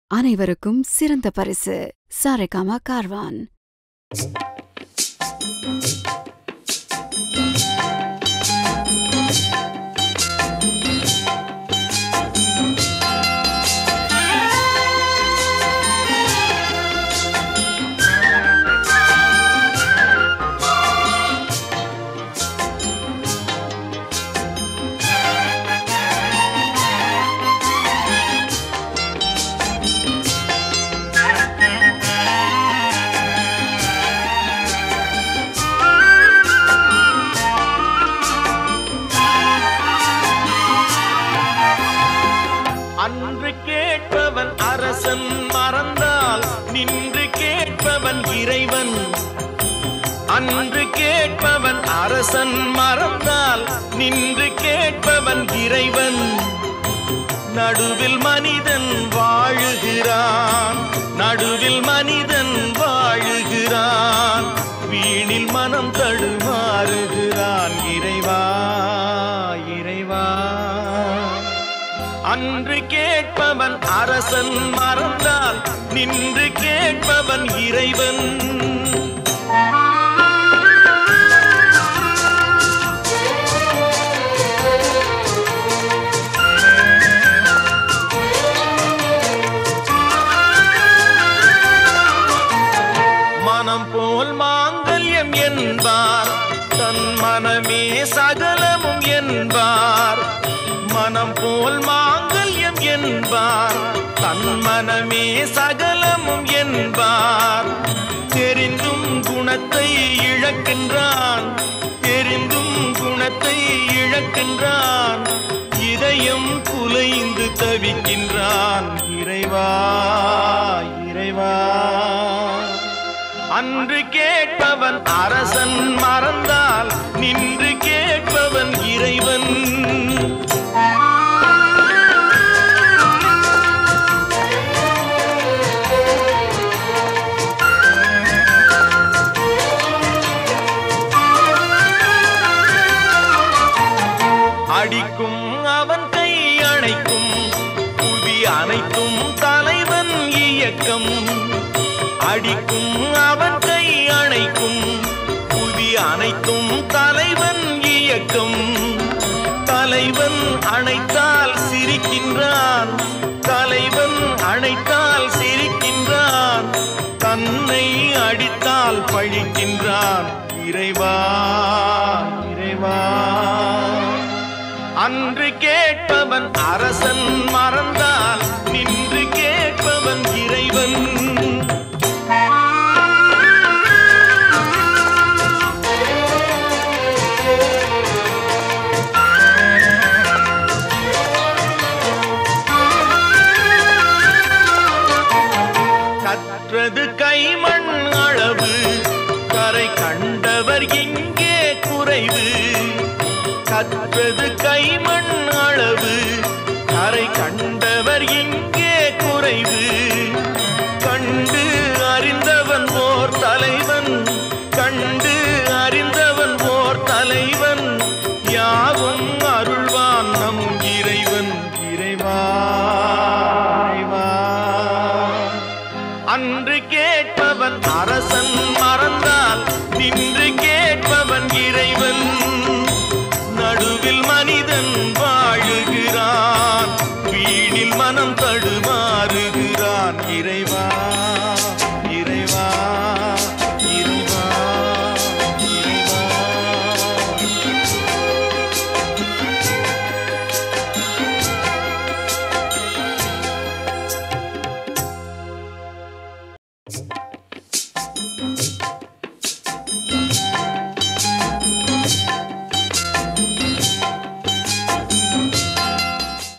அனைவருக்கும் சிறந்த பரிசு சாரேகாமா கார்வான் அன்று கேட்பவன் அரசன் மறந்தால் நின்று கேட்பவன் இறைவன் அன்று கேட்பவன் அரசன் மறந்தால் நின்று கேட்பவன் இறைவன் நடுவில் மனிதன் வாழுகிறான் நடுவில் மனிதன் வாழுகிறான் வீணில் மனம் தடுமாறுகிறான் இறைவா இறைவா அன்று கேட்பவன் அரசன் மறந்தால் நின்று கேட்பவன் இறைவன் மனம் போல் மாங்கல்யம் என்பார் தன் மனமே சகலமும் என்பார் மனம் போல் மாங்கல்யம் என்பார் தன் மனமே சகலமும் என்பார் தெரிந்தும் குணத்தை இழக்கின்றான் தெரிந்தும் குணத்தை இழக்கின்றான் இதயம் குலைந்து தவிக்கின்றான் இறைவா இறைவா அன்று கேட்பவன் அரசன் மறந்தால் நின்று கேட்பவன் இறைவன் அடிக்கும் அவன் கை அணைக்கும் புவி அனைத்தும் தலைவன் இயக்கம் அடிக்கும் அவன் கை அணைக்கும் புவி அனைத்தும் தலைவன் இயக்கம் தலைவன் அணைத்தால் சிரிக்கின்றான் தலைவன் அணைத்தால் சிரிக்கின்றான் தன்னை அடித்தால் பழிக்கின்றான் இறைவா இறைவா அன்று கேட்பவன் அரசன் மறந்தால் நின்று கேட்பவன் இறைவன் கற்றது கைமண் அளவு கரை கண்டவர் இங்கே குறைவு கற்றது கைமண் அளவு கரை கண்டவர் இங்கே குறைவு கண்டு அறிந்தவன் ஓர் தலைவன் கண்டு அறிந்தவன் ஓர் தலைவன் யாவும் அருள்வான் நம் இறைவன் இறைவா இறைவா அன்று கேட்பவன் அரசன் மறந்தால் நின்று கே